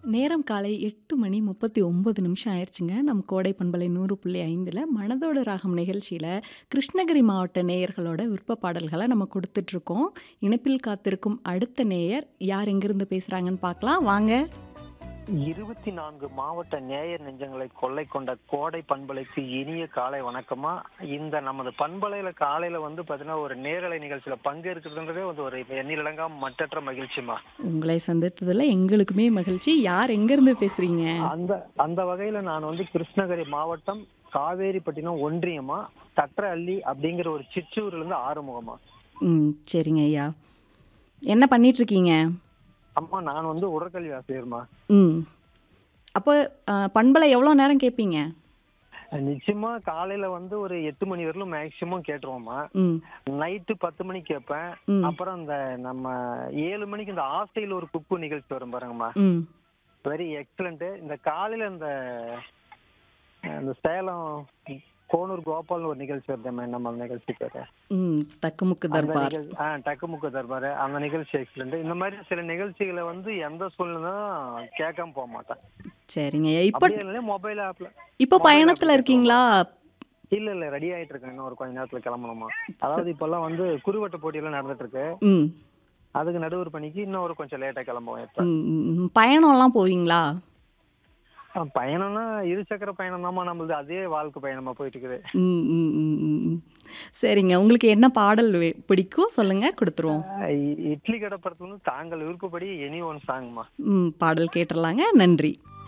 நேரம் காலை 8 மணி 39 நிமிஷம் ஆயிருச்சுங்க. நம் கோடை பண்பலை 100.5ல மனதோட ராகம் நிகழ்ச்சியில கிருஷ்ணகிரி மாவட்ட நேயர்களோட விருப்ப பாடல்கள நம்ம குடுத்துட்ருக்கோம். இணைப்பில் காத்திருக்கும் அடுத்த நேயர் யார் எங்கிருந்து பேசுறாங்கன்னு பார்க்கலாம். வாங்க. 24 மாவட்ட நேயர் நெஞ்சங்களை கொள்ளை கொண்ட கோடை பண்பலைக்கு இனிய காலை வணக்கமா இந்த நமது பண்பலையில காலையில வந்து பாத்தீங்கன்னா ஒரு நேரலை நிகழ்ச்சியில பங்கேற்கிறதுன்றதே வந்து ஒரு எண்ணிலடங்கா மற்றற்ற மகிழ்ச்சிமா உங்களை சந்தித்ததுல எங்களுக்குமே மகிழ்ச்சி. யார் எங்கிருந்து பேசுறீங்க? அந்த அந்த வகையில நான் வந்து கிருஷ்ணகிரி மாவட்டம் காவேரிப்பட்டினம் ஒன்றியமா தட்டரஅள்ளி அப்படிங்கிற ஒரு சிற்றூர்ல இருந்து ஆறுமுகமா ம். சரிங்க ஐயா. என்ன பண்ணிட்டுருக்கீங்க? அம்மா நான் வந்து உடற்கல்வி ஆசிரியர்மா ம். அப்போ அ பண்பலை எவ்வளோ நேரம் கேட்பீங்க? நிச்சயமா காலையில வந்து ஒரு எட்டு மணி வரையிலும் மேக்சிமம் கேட்டுருவோம்மா ம். நைட்டு பத்து மணிக்கு கேட்பேன் ம். அப்புறம் இந்த நம்ம ஏழு மணிக்கு இந்த ஆசையில் ஒரு குக்கு நிகழ்ச்சி வரும் பாருங்கம்மா ம். வெரி எக்ஸலண்ட் இந்த காலையில இந்த இந்த சேலம் கோனூர் கோபால்னு ஒரு நிகழ்ச்சி வருதுமா நம்ம அந்த நிகழ்ச்சி பேரு ம். தக்குமுக்கு அந்த தர்பார். நிகழ்ச்சி ஆ டக்குமுக்கு தர்பார் அந்த நிகழ்ச்சி எக்ஸலண்ட் இந்த மாதிரி சில நிகழ்ச்சிகளை வந்து எந்த சூழ்நிலும் கேட்காம போக மாட்டேன் சரிங்க ஐயா. இப்போ அப்படியே இல்லைன்னா மொபைல் ஆப்ல இப்போ mobile பயணத்துல app இருக்கீங்களா? இல்ல இல்ல ரெடி ஆயிட்டு இருக்கேன் இன்னும் ஒரு கொஞ்ச நேரத்துல கிளம்பணுமா அதாவது இப்பெல்லாம் வந்து குருவட்ட போட்டியெல்லாம் நடந்துட்டு இருக்கு ம். அதுக்கு நடுவர் பணிக்கு இன்னும் ஒரு கொஞ்சம் லேட்டா கிளம்புவேன் இப்ப ம், ம், ம். பயணம்லாம் போவீங்களா? ஆ, பயணம்னா இரு சக்கர பயணம் தாம்மா நம்மளது அதே வாழ்க்கை பயணமா போயிட்டு இருக்குது ம், ம், ம், ம், ம். சரிங்க. உங்களுக்கு என்ன பாடல் வே பிடிக்கும்? சொல்லுங்க குடுத்துருவோம். ஆ, இ- இட்லி கடை படத்துல வந்து தாங்கள் விருப்பப்படி எனி ஒன் சாங்மா ம். பாடல் கேட்டுறலாங்க. நன்றி.